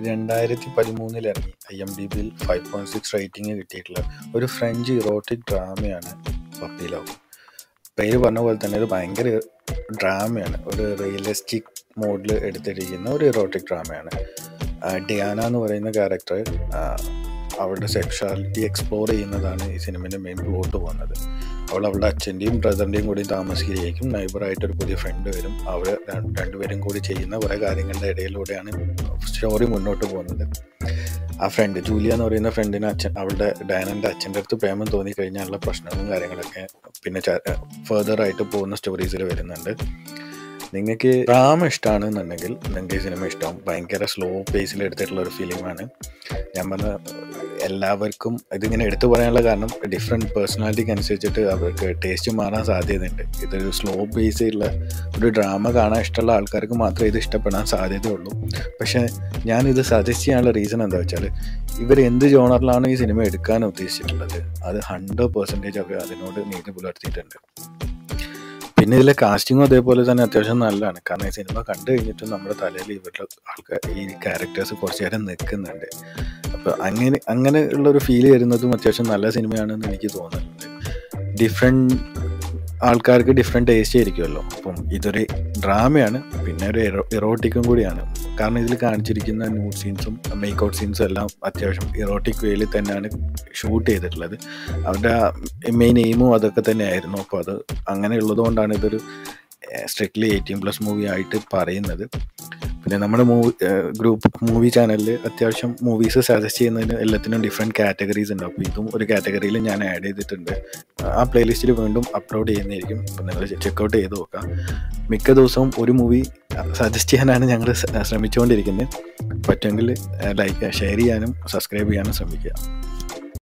രണ്ടായിരത്തി പതിമൂന്നിൽ ഇറങ്ങി ഐ എം ഡി ബിയിൽ ഫൈവ് പോയിന്റ് സിക്സ് റേറ്റിംഗ് കിട്ടിയിട്ടുള്ള ഒരു ഫ്രഞ്ച് ഇറോട്ടിക് ഡ്രാമയാണ് പപ്പി ലവ് പേര് പറഞ്ഞ പോലെ തന്നെ ഇത് ഭയങ്കര ഡ്രാമയാണ് ഒരു റിയലിസ്റ്റിക് മോഡിൽ എടുത്തിരിക്കുന്ന ഒരു ഇറോട്ടിക് ഡ്രാമയാണ് ആ, ഡിയാന എന്ന് പറയുന്ന ക്യാരക്ടർ അവളുടെ സെക്ഷുവാലിറ്റി എക്സ്പ്ലോർ ചെയ്യുന്നതാണ് ഈ സിനിമയുടെ മെയിൻ പ്ലോട്ട് പോകുന്നത് അവൾ അവളുടെ അച്ഛൻ്റെയും ബ്രദറിൻ്റെയും കൂടി താമസിക്കുകയായിരിക്കും നൈബറായിട്ട് ഒരു പുതിയ ഫ്രണ്ട് വരും അവർ രണ്ടുപേരും കൂടി ചെയ്യുന്ന കുറേ കാര്യങ്ങളുടെ ഇടയിലൂടെയാണ് സ്റ്റോറി മുന്നോട്ട് പോകുന്നത് ആ ഫ്രണ്ട് ജൂലിയ എന്ന് പറയുന്ന ഫ്രണ്ടിന് അച്ഛൻ അവളുടെ ഡയനൻ്റെ അച്ഛൻ്റെ അടുത്ത് പ്രേമം തോന്നി കഴിഞ്ഞാലുള്ള പ്രശ്നങ്ങളും കാര്യങ്ങളൊക്കെ പിന്നെ ഫെർദർ ആയിട്ട് പോകുന്ന സ്റ്റോറീസിൽ വരുന്നുണ്ട് നിങ്ങൾക്ക് ഡ്രാമ ഇഷ്ടമാണെന്നുണ്ടെങ്കിൽ നിങ്ങൾക്ക് ഈ സിനിമ ഇഷ്ടമാവും ഭയങ്കര സ്ലോ പേസിൽ എടുത്തിട്ടുള്ള ഒരു ഫിലിമാണ് ഞാൻ പറഞ്ഞ എല്ലാവർക്കും ഇതിങ്ങനെ എടുത്തു പറയാനുള്ള കാരണം ഡിഫറെൻറ്റ് പേഴ്സണാലിറ്റിക്ക് അനുസരിച്ചിട്ട് അവർക്ക് ടേസ്റ്റ് മാറാൻ സാധ്യതയുണ്ട് ഇതൊരു സ്ലോ ബേസിലുള്ള ഒരു ഡ്രാമ കാണാൻ ഇഷ്ടമുള്ള ആൾക്കാർക്ക് മാത്രമേ ഇത് ഇഷ്ടപ്പെടാൻ സാധ്യതയുള്ളൂ പക്ഷേ ഞാനിത് സജസ്റ്റ് ചെയ്യാനുള്ള റീസൺ എന്താ വെച്ചാൽ ഇവർ എന്ത് ജോണറിലാണ് ഈ സിനിമ എടുക്കാൻ ഉദ്ദേശിച്ചിട്ടുള്ളത് അത് ഹൺഡ്രഡ് പെർസെൻറ്റേജ് അവർ അതിനോട് നീതി പുലർത്തിയിട്ടുണ്ട് പിന്നെ ഇതിലെ കാസ്റ്റിങ്ങും അതേപോലെ തന്നെ അത്യാവശ്യം നല്ലതാണ് കാരണം ഈ സിനിമ കണ്ടു കഴിഞ്ഞിട്ട് നമ്മുടെ തലയിൽ ഇവരുടെ ആൾക്കാർ ഈ ക്യാരക്ടേഴ്സ് കുറച്ച് നേരം നിൽക്കുന്നുണ്ട് അപ്പോൾ അങ്ങനെ അങ്ങനെ ഉള്ളൊരു ഫീൽ വരുന്നതും അത്യാവശ്യം നല്ല സിനിമയാണെന്ന് എനിക്ക് തോന്നുന്നുണ്ട് ഡിഫറെൻറ്റ് ആൾക്കാർക്ക് ഡിഫറെൻറ്റ് ടേസ്റ്റ് ആയിരിക്കുമല്ലോ അപ്പം ഇതൊരു ഡ്രാമയാണ് പിന്നെ ഒരു എറോ ഇറോട്ടിക്കും കൂടിയാണ് കാരണം ഇതിൽ കാണിച്ചിരിക്കുന്ന ന്യൂഡ് സീൻസും മേക്ക് ഔട്ട് സീൻസും എല്ലാം അത്യാവശ്യം ഇറോട്ടിക് വേയിൽ തന്നെയാണ് ഷൂട്ട് ചെയ്തിട്ടുള്ളത് അവരുടെ മെയിൻ എയിമും അതൊക്കെ തന്നെയായിരുന്നു അപ്പോൾ അത് അങ്ങനെയുള്ളത് കൊണ്ടാണ് ഇതൊരു സ്ട്രിക്ട്ലി എയ്റ്റീൻ പ്ലസ് മൂവി ആയിട്ട് പറയുന്നത് പിന്നെ നമ്മുടെ മൂവി ഗ്രൂപ്പ് മൂവി ചാനലിൽ അത്യാവശ്യം മൂവീസ് സജസ്റ്റ് ചെയ്യുന്നതിന് എല്ലാത്തിനും ഡിഫറെൻറ്റ് കാറ്റഗറീസ് ഉണ്ട് അപ്പോൾ ഇതും ഒരു കാറ്റഗറിയിൽ ഞാൻ ആഡ് ചെയ്തിട്ടുണ്ട് ആ പ്ലേലിസ്റ്റിൽ വീണ്ടും അപ്ലോഡ് ചെയ്യുന്നതായിരിക്കും അപ്പോൾ നിങ്ങൾ ചെക്കൗട്ട് ചെയ്ത് നോക്കാം മിക്ക ദിവസവും ഒരു മൂവി സജസ്റ്റ് ചെയ്യാനാണ് ഞങ്ങൾ ശ്രമിച്ചുകൊണ്ടിരിക്കുന്നത് പറ്റുമെങ്കിൽ ലൈക്ക് ഷെയർ ചെയ്യാനും സബ്സ്ക്രൈബ് ചെയ്യാനും ശ്രമിക്കുക